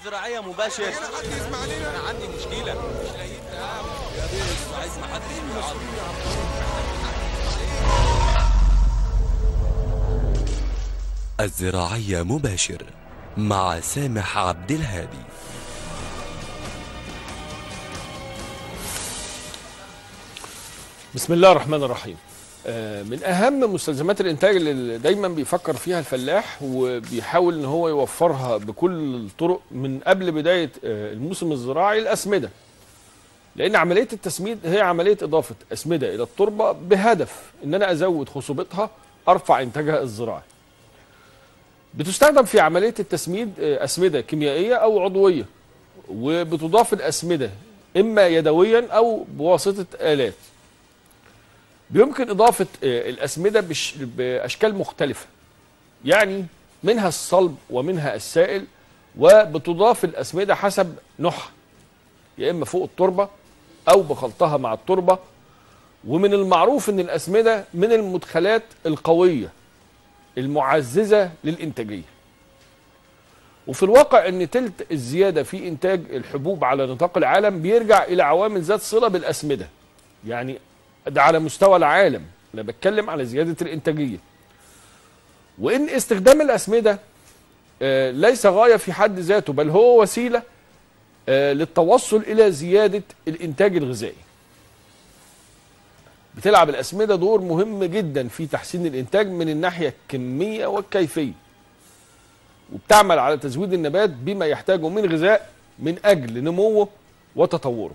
الزراعية مباشر حد يسمع لنا أنا عندي مشكلة مش لاقيين تعامل يا بيه عايز محدش يعاطي الزراعية مباشر مع سامح عبد الهادي بسم الله الرحمن الرحيم آه، من اهم مستلزمات الانتاج اللي دايما بيفكر فيها الفلاح وبيحاول ان هو يوفرها بكل الطرق من قبل بدايه آه، الموسم الزراعي الاسمده لان عمليه التسميد هي عمليه اضافه اسمده الى التربه بهدف ان انا ازود خصوبتها ارفع انتاجها الزراعي بتستخدم في عمليه التسميد آه، اسمده كيميائيه او عضويه وبتضاف الاسمده اما يدويا او بواسطه الات بيمكن إضافة آه، الأسمدة بش- بأشكال مختلفة يعني منها الصلب ومنها السائل وبتضاف الأسمدة حسب نوعها يا إما فوق التربة أو بخلطها مع التربة ومن المعروف أن الأسمدة من المدخلات القوية المعززة للإنتاجية وفي الواقع أن تلت الزيادة في إنتاج الحبوب على نطاق العالم بيرجع إلى عوامل ذات صلة بالأسمدة يعني ده على مستوى العالم انا بتكلم على زياده الانتاجيه وان استخدام الاسمده آه، ليس غايه في حد ذاته بل هو وسيله آه، للتوصل الى زياده الانتاج الغذائي بتلعب الاسمده دور مهم جدا في تحسين الانتاج من الناحيه الكميه والكيفيه وبتعمل على تزويد النبات بما يحتاجه من غذاء من اجل نموه وتطوره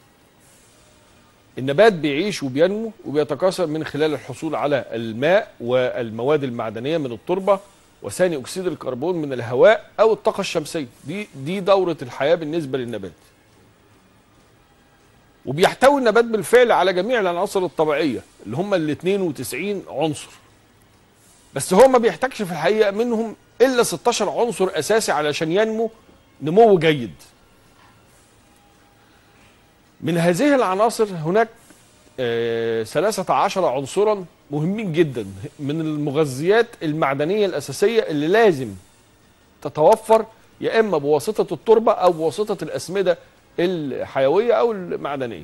النبات بيعيش وبينمو وبيتكاثر من خلال الحصول على الماء والمواد المعدنيه من التربه وثاني اكسيد الكربون من الهواء او الطاقه الشمسيه دي دي دوره الحياه بالنسبه للنبات وبيحتوي النبات بالفعل على جميع العناصر الطبيعيه اللي هم ال 92 عنصر بس هو ما بيحتاجش في الحقيقه منهم الا 16 عنصر اساسي علشان ينمو نمو جيد من هذه العناصر هناك آه، 13 عنصرا مهمين جدا من المغذيات المعدنية الأساسية اللي لازم تتوفر يا إما بواسطة التربة أو بواسطة الأسمدة الحيوية أو المعدنية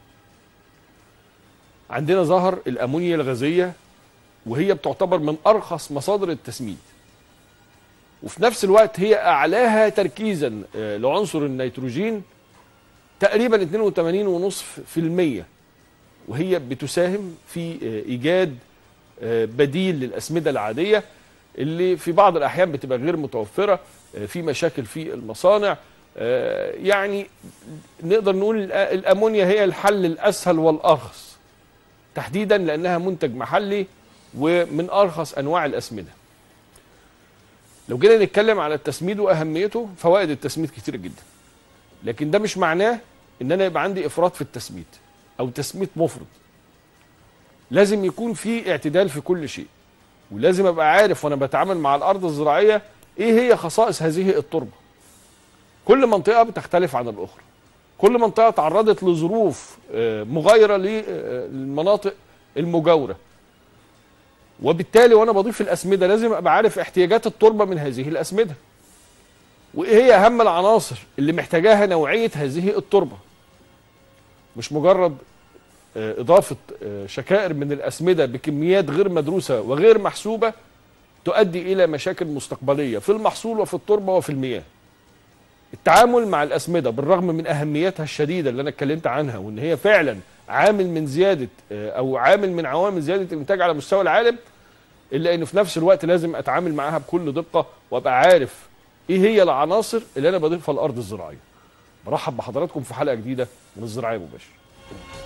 عندنا ظهر الأمونيا الغازية وهي بتعتبر من أرخص مصادر التسميد وفي نفس الوقت هي أعلاها تركيزا آه، لعنصر النيتروجين تقريبا 82.5% وهي بتساهم في آه، ايجاد آه، بديل للاسمده العاديه اللي في بعض الاحيان بتبقى غير متوفره آه، في مشاكل في المصانع آه، يعني نقدر نقول الأ- الامونيا هي الحل الاسهل والارخص تحديدا لانها منتج محلي ومن ارخص انواع الاسمده لو جينا نتكلم على التسميد واهميته فوائد التسميد كتير جدا لكن ده مش معناه ان انا يبقى عندي افراط في التسميد او تسميد مفرط لازم يكون في اعتدال في كل شيء ولازم ابقى عارف وانا بتعامل مع الارض الزراعيه ايه هي خصائص هذه التربه كل منطقه بتختلف عن الاخرى كل منطقه تعرضت لظروف آه، مغايره للمناطق المجاوره وبالتالي وانا بضيف الاسمده لازم ابقى عارف احتياجات التربه من هذه الاسمده وايه هي اهم العناصر اللي محتاجاها نوعيه هذه التربه مش مجرد آه، اضافه آه، شكائر من الاسمده بكميات غير مدروسه وغير محسوبه تؤدي الى مشاكل مستقبليه في المحصول وفي التربه وفي المياه التعامل مع الاسمده بالرغم من اهميتها الشديده اللي انا اتكلمت عنها وان هي فعلا عامل من زياده آه، او عامل من عوامل زياده الانتاج على مستوى العالم الا انه في نفس الوقت لازم اتعامل معاها بكل دقه وابقى عارف ايه هي العناصر اللي انا بضيفها الارض الزراعيه برحب بحضراتكم في حلقه جديده من الزراعيه مباشر